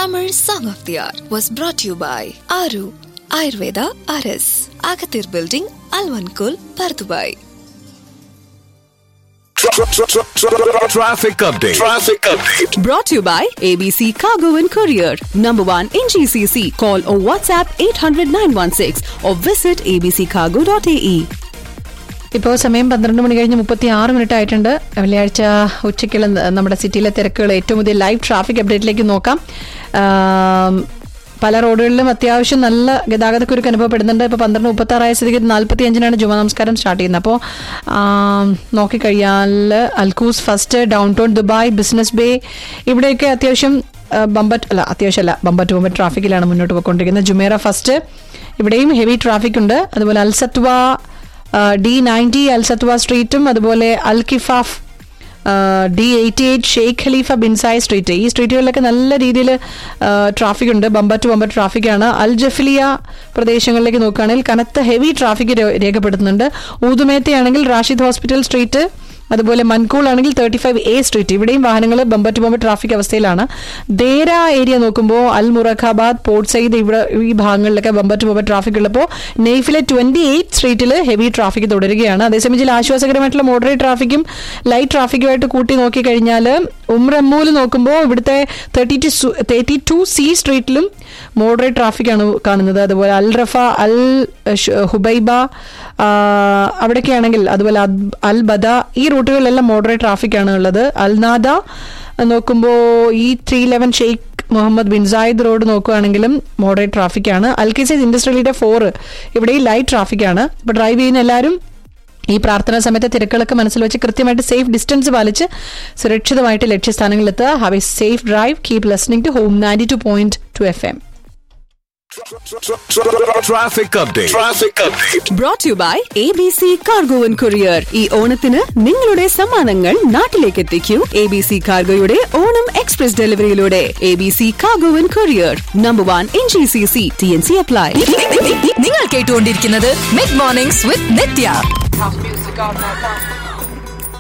Tamil Song of the Hour was brought to you by Aru Ayurveda RS, Agathir Building, Alvankul, Pardubai. Traffic update. Traffic update. Brought to you by ABC Cargo and Courier. Number one in GCC. Call or WhatsApp 800 916 or visit abccargo.ae. ഇപ്പോൾ സമയം പന്ത്രണ്ട് മണി കഴിഞ്ഞ് മുപ്പത്തി ആറ് minute ആയിട്ടുണ്ട് വെള്ളിയാഴ്ച ഉച്ചയ്ക്കുള്ള നമ്മുടെ സിറ്റിയിലെ തിരക്കുകൾ ഏറ്റവും പുതിയ ലൈവ് ട്രാഫിക് അപ്ഡേറ്റിലേക്ക് നോക്കാം ആം, പല റോഡുകളിലും അത്യാവശ്യം നല്ല ഗതാഗതക്കുരുക്ക് അനുഭവപ്പെടുന്നുണ്ട് ഇപ്പോൾ പന്ത്രണ്ട് മുപ്പത്തി ആറായ സ്ഥിതിക്ക് നാൽപ്പത്തി അഞ്ചിനാണ് ജുമാ നമസ്കാരം സ്റ്റാർട്ട് ചെയ്യുന്നത് അപ്പോൾ നോക്കിക്കഴിഞ്ഞാൽ Al Quoz first downtown Dubai Business Bay ഇവിടെയൊക്കെ അത്യാവശ്യം ആ, ബമ്പറ്റ് അല്ല അത്യാവശ്യമല്ല ബമ്പറ്റ് ബമ്പറ്റ് ട്രാഫിക്കിലാണ് മുന്നോട്ട് പോയിക്കൊണ്ടിരിക്കുന്നത് ജുമേറ ഫസ്റ്റ് ഇവിടെയും ഹെവി ട്രാഫിക് ഉണ്ട് അതുപോലെ അൽസത്വ ഡി നയൻറ്റി അൽസത്വ സ്ട്രീറ്റും അതുപോലെ Al Kifaf D eighty eight Sheikh Khalifa Bin Zayed street ഈ സ്ട്രീറ്റുകളിലൊക്കെ നല്ല രീതിയിൽ ട്രാഫിക് ഉണ്ട് ബമ്പർ ടു ബമ്പർ ട്രാഫിക്കാണ് അൽ ജഫ്ലിയ പ്രദേശങ്ങളിലേക്ക് നോക്കുകയാണെങ്കിൽ കനത്ത ഹെവി ട്രാഫിക് രേഖപ്പെടുത്തുന്നുണ്ട് ഊതുമേത്തയാണെങ്കിൽ റാഷിദ് ഹോസ്പിറ്റൽ സ്ട്രീറ്റ് അതുപോലെ മൻകൂൾ ആണെങ്കിൽ തേർട്ടി ഫൈവ് എ സ്ട്രീറ്റ് ഇവിടെയും വാഹനങ്ങൾ ബമ്പർ ടു ബമ്പർ ട്രാഫിക് അവസ്ഥയിലാണ് ദേര ഏരിയ നോക്കുമ്പോൾ അൽ മുറഖാബാദ് പോർട്ട് സൈഡ് ഇവിടെ ഈ ഭാഗങ്ങളിലൊക്കെ ബമ്പർ ടു ബമ്പർ ട്രാഫിക് ഉള്ളപ്പോൾ നെയ്ഫിലെ ട്വന്റി എയ്റ്റ് സ്ട്രീറ്റിൽ ഹെവി ട്രാഫിക് തുടരുകയാണ് അതേസമയം ചില ആശ്വാസകരമായിട്ടുള്ള മോഡറേറ്റ് ട്രാഫിക്കും ലൈറ്റ് ട്രാഫിക്കുമായിട്ട് കൂട്ടി നോക്കിക്കഴിഞ്ഞാൽ ഉംറമ്മൂൽ നോക്കുമ്പോൾ ഇവിടുത്തെ thirty two thirty two C സ്ട്രീറ്റിലും മോഡറേറ്റ് ട്രാഫിക്കാണ് കാണുന്നത് അതുപോലെ അൽ റഫ അൽ ഷ്- ഹുബൈബ ആ, അവിടെയൊക്കെയാണെങ്കിൽ അതുപോലെ അദ്- അൽ ബദ ഈ റൂട്ടുകളിലെല്ലാം മോഡറേറ്റ് ട്രാഫിക്കാണ് ഉള്ളത് അൽനാദ നോക്കുമ്പോൾ ഈ three eleven Sheikh Mohammed bin Zayed road നോക്കുകയാണെങ്കിലും മോഡറേറ്റ് ട്രാഫിക്കാണ് അൽക്കിസൈസ് ഇൻഡസ്ട്രിയലിന്റെ ഫോർ ഇവിടെ ഈ ലൈറ്റ് ട്രാഫിക്കാണ് അപ്പോൾ ഡ്രൈവ് ചെയ്യുന്ന എല്ലാവരും ഈ പ്രാർത്ഥനാ സമയത്തെ തിരക്കുകളൊക്കെ മനസ്സിൽ വെച്ച് കൃത്യമായിട്ട് സേഫ് ഡിസ്റ്റൻസ് പാലിച്ച് സുരക്ഷിതമായിട്ട് ലക്ഷ്യസ്ഥാനങ്ങളിൽ എത്തുക have a safe drive keep listening to Hum ninety two point two F M Traffic update. Traffic update. Brought to you by ABC Cargo and Courier. ഈ ഓണത്തിന് നിങ്ങളുടെ സമ്മാനങ്ങൾ നാട്ടിലേക്ക് എത്തിക്കൂ എ ബി സി കാർഗോയുടെ ഓണം എക്സ്പ്രസ് ഡെലിവറിയിലൂടെ A B C cargo and courier number one in G C C T N C apply നിങ്ങൾ കേട്ടുകൊണ്ടിരിക്കുന്നത് mid mornings with Nithya House music all night long.